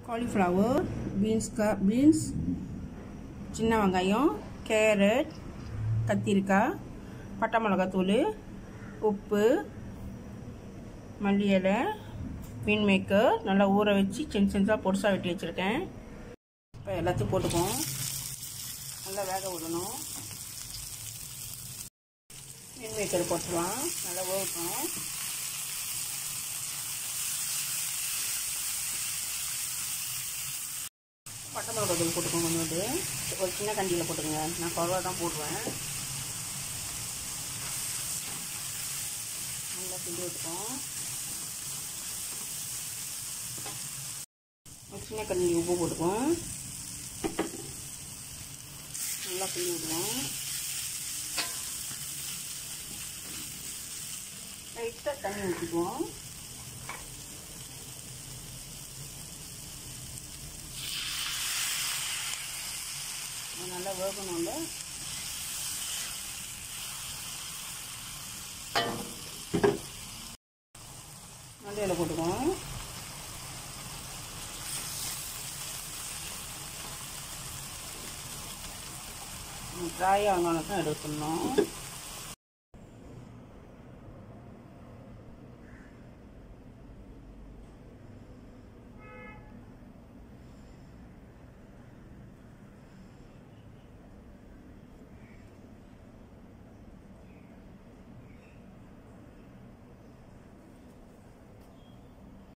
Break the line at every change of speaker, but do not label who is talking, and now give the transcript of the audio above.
cauliflower beans க beans சின்ன வெங்காயம் கேரட் கத்திரிக்காய் பட்டை மிளகாத்தூள் உப்பு மல்லி இலை மீன் மேக்கர் நல்லா ஊற வச்சு சின்ன சின்னதாக பொடிசாக வெட்டி வச்சுருக்கேன் இப்போ எல்லாத்தையும் போட்டுப்போம் நல்லா வேக விடணும் மீன் மேக்கர் போட்டுடலாம் நல்லா ஊறட்டும் பட்டை மிளகா தூள் போட்டுக்கோங்க கொஞ்சோண்டு ஒரு சின்ன கண்டியில் போட்டுக்கோங்க நான் குறவா தான் போடுவேன் நல்லா கிண்டி விட்டுப்போம் ஒரு சின்ன கண்டி உப்பு போட்டுப்போம் நல்லா கிண்டி விடுவோம் லைட்டாக தண்ணி ஊற்றிக்குவோம் நல்லா வேகணும்ல மல்லியில் போட்டுக்குவோம் ட்ராய் ஆகணும் தான் எடுக்கணும்